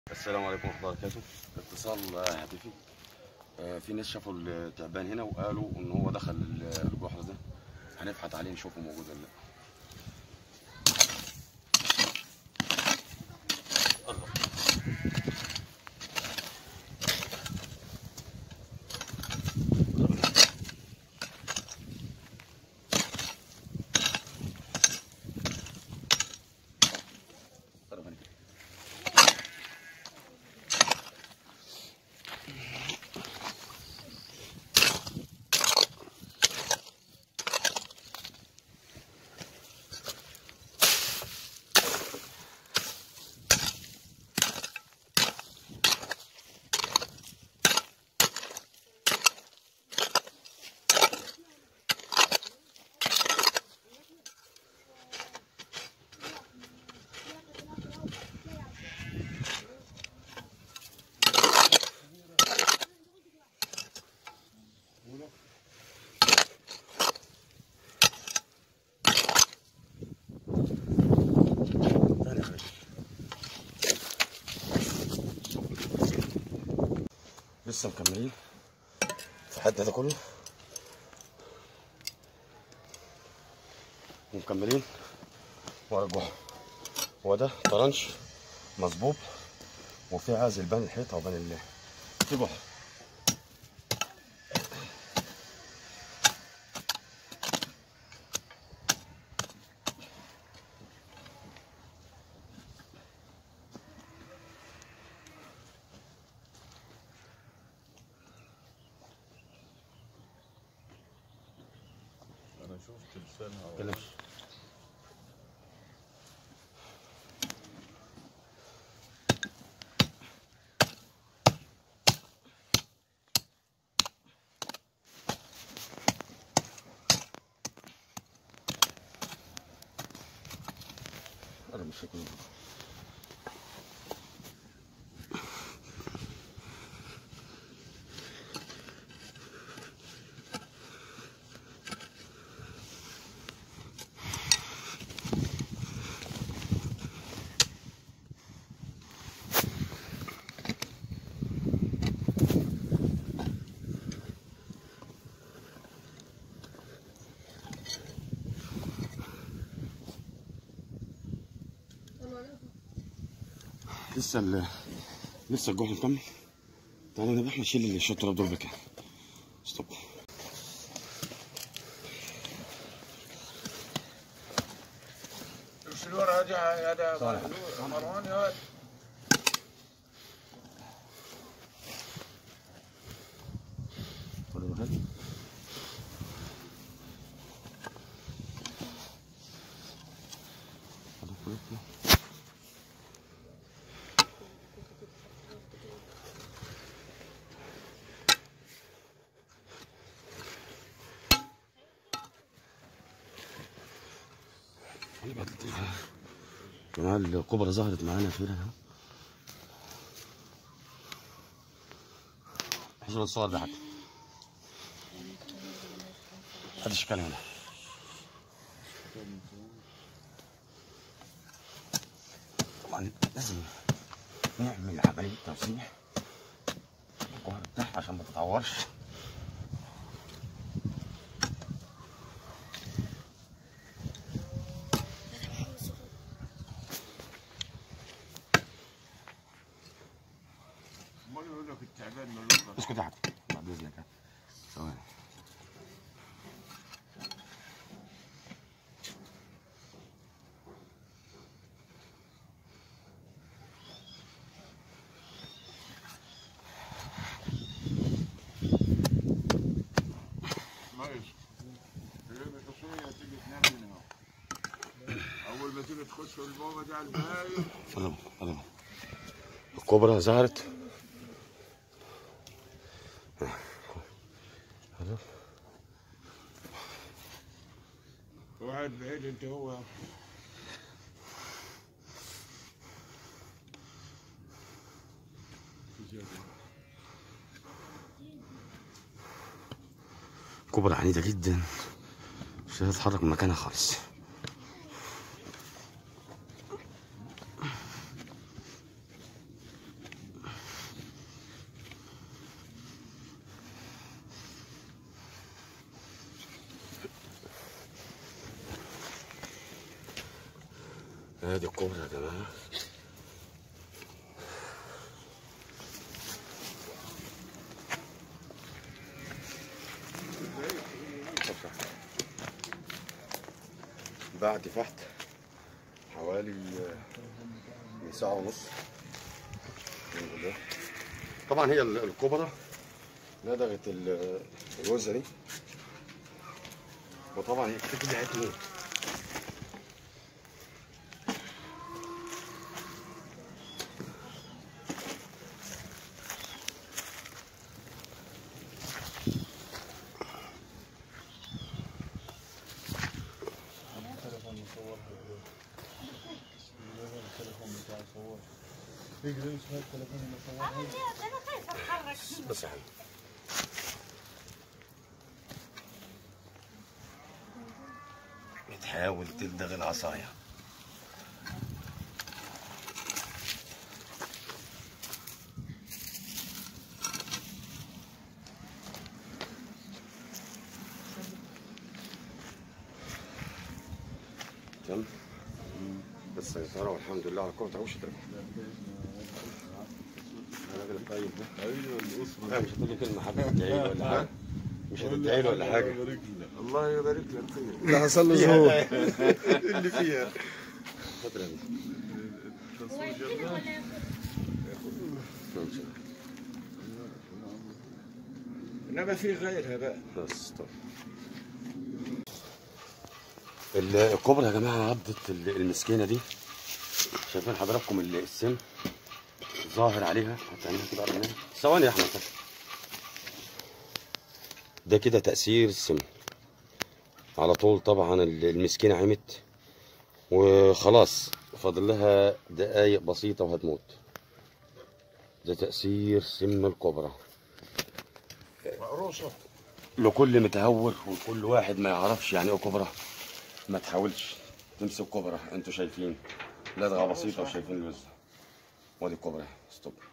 السلام عليكم ورحمه الله وبركاته اتصال آه، هاتفي آه، في ناس شافوا التعبان هنا وقالوا ان هو دخل ال- الجحر ده هنبحث عليه نشوفه موجود ولا لا الله. قرب هنا كده. تعال يا خالد. لسه مكملين في الحد ده كله ومكملين ورا الجحر هو ده طرنش مصبوب وفي عازل بين الحيطه وبين ال في جحر انا شفت لسانها تكلمش انا مش هكون لسه ال لسه الجحر مكمل تعالى نبقى احنا نشيل الشطرة دول بكده ستوب ايش الورقه دي يا ده صالح. مروان يا ولد خد الوحيد. خد الوحيد. خلي بالك. كمان الكبرى ظهرت معانا فينا اهو حصل الصور ده حتى هذا الشكل هنا طبعا لازم نعمل عملية توسيع الجهر بتاعها عشان ما تتعورش امال يقول لك التعبان ملوك اسكت يا حاج بعد اذنك ها. ثواني ماشي هي الحصية تيجي تنام هنا اول ما تيجي تخش البابا دي على البايب فضل فضل الكبرى ظهرت فضل. وقاعد بعيد انت هو كبرى عنيدة جدا مش هتتحرك من مكانها خالص ادي الكوبرا يا جماعه بعد فحت حوالي آه، من ساعة ونص الحمد لله. طبعا هي ال- الكبرى لدغت ال- الوزة دي وطبعا هي كده كده هتموت انا خايفه اتحرك بس يا حبيبي بتحاول تلدغ العصاية تمام بس يا ترى والحمد لله على قوة عوش الراجل الراجل الطيب ده ايوه الاسره لا مش هتقول لي كلمة حاجة تدعي له ولا حاجة مش هتدعي له ولا حاجة الله يبارك لك فيه اللي حصل له ظهور اللي فيها فترة دي هو يستلم ولا ياخد؟ انما في غيرها بقى بس طب ال- الكوبرا يا جماعة عضت ال- المسكينة دي شايفين حضراتكم ال- السم ظاهر عليها هتعملها كده قرب منها ثواني يا أحمد بس. ده كده تأثير السم على طول طبعا ال- المسكينة عمت وخلاص فاضل لها دقايق بسيطة وهتموت ده تأثير سم الكوبرا مقروصه لكل متهور وكل واحد ما يعرفش يعني ايه كبرى ما تحاولش تمسك كبرى انتوا شايفين لدغه بسيطه وشايفين الوزن وادي الكبرى ستوب